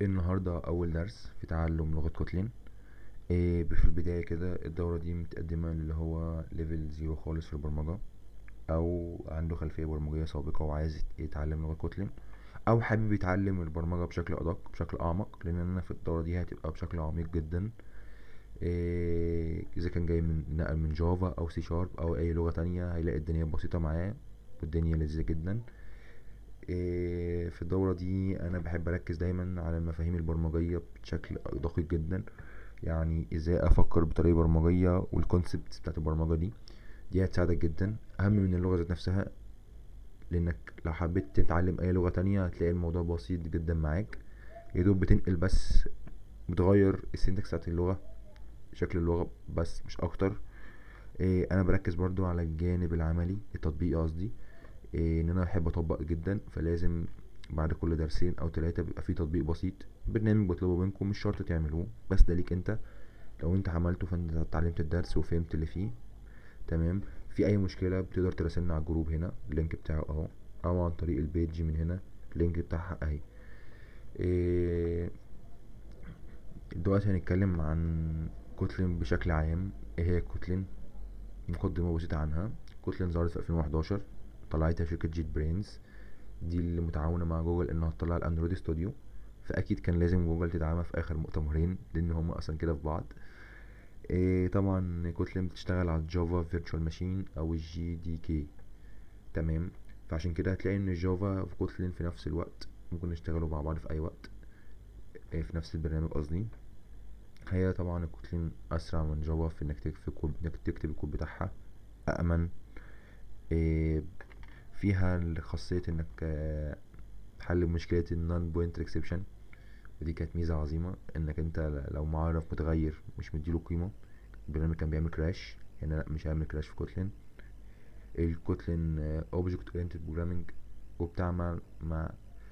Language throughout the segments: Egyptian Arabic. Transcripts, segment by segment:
النهاردة أول درس في تعلم لغة كوتلين إيه في البداية كده الدورة دي متقدمة اللي هو ليفل زيرو خالص في البرمجة أو عنده خلفية برمجية سابقة وعايز يتعلم لغة كوتلين أو حابب يتعلم البرمجة بشكل أدق بشكل أعمق لأن أنا في الدورة دي هتبقى بشكل عميق جدا إيه إذا كان جاي من نقل من جافا أو سي شارب أو أي لغة تانية هيلاقي الدنيا بسيطة معاه والدنيا لذيذة جدا إيه في الدورة دي أنا بحب أركز دايما على المفاهيم البرمجية بشكل دقيق جدا يعني ازاي افكر بطريقة برمجية والكونسبت بتاعت البرمجة دي دي هتساعدك جدا اهم من اللغة ذات نفسها لانك لو حبيت تتعلم اي لغة تانية هتلاقي الموضوع بسيط جدا معاك يدوب بتنقل بس بتغير السنتكس بتاعت اللغة شكل اللغة بس مش اكتر إيه انا بركز برضو على الجانب العملي التطبيقي قصدي إيه ان انا بحب اطبق جدا فلازم بعد كل درسين او ثلاثة بيبقى في تطبيق بسيط برنامج بطلبه منكم مش شرط تعملوه بس ده ليك انت لو انت عملته فانت اتعلمت الدرس وفهمت اللي فيه تمام في اي مشكلة بتقدر تراسلنا على الجروب هنا اللينك بتاعه اهو او عن طريق البيج من هنا اللينك بتاعها اهي إيه دلوقتي هنتكلم عن كوتلين بشكل عام ايه هي كوتلين مقدمة بسيطة عنها كوتلين ظهرت في 2011 طلعتها شركة جيت برينز دي اللي متعاونة مع جوجل انها تطلع الاندرويد ستوديو فاكيد كان لازم جوجل تدعمها في اخر مؤتمرين لان هم اصلا كده في بعض إيه طبعا كوتلين بتشتغل على الجافا فيرتشوال ماشين او الجي دي كي تمام فعشان كده هتلاقي ان الجافا وكوتلين في نفس الوقت ممكن يشتغلوا مع بعض في اي وقت إيه في نفس البرنامج قصدي هي طبعا الكوتلين اسرع من جافا في انك تكتب كود انك تكتب الكود بتاعها امن إيه فيها خاصية انك آه، تحل مشكلة النون بوينت اكسبشن ودي كانت ميزة عظيمة انك انت لو معرف متغير مش مديله قيمة البرنامج كان بيعمل كراش هنا لا مش هيعمل كراش في كوتلين الكوتلين اوبجكت اورينتد بروجرامينج وبتعمل مع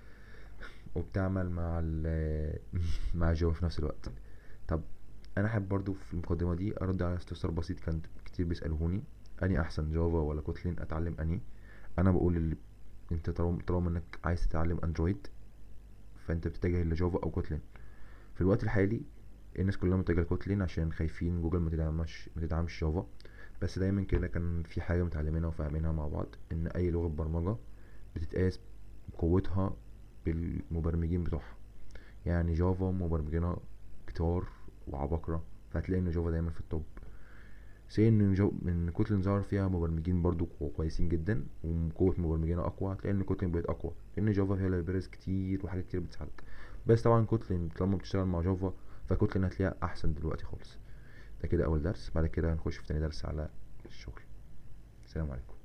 وبتعمل مع ال مع جافا في نفس الوقت طب انا حابب برضو في المقدمة دي ارد على استفسار بسيط كان كتير بيسألوني اني احسن جافا ولا كوتلين اتعلم اني انا بقول اللي انت طالما طالما انك عايز تتعلم اندرويد فانت بتتجه لجافا او كوتلين في الوقت الحالي الناس كلها متجهه لكوتلين عشان خايفين جوجل ما تدعمش ما تدعمش جافا بس دايما كده كان في حاجه متعلمينها وفاهمينها مع بعض ان اي لغه برمجه بتتقاس بقوتها بالمبرمجين بتوعها يعني جافا مبرمجينها كتار وعباقرة فهتلاقي ان جافا دايما في التوب سي ان جو ان كوتلين ظهر فيها مبرمجين برضو كويسين جدا وقوة مبرمجينها اقوى هتلاقي ان كوتلين بقت اقوى لان جافا فيها لايبريز كتير وحاجات كتير بتساعدك بس طبعا كوتلين طالما بتشتغل مع جافا فكوتلين هتلاقيها احسن دلوقتي خالص ده كده اول درس بعد كده هنخش في تاني درس على الشغل السلام عليكم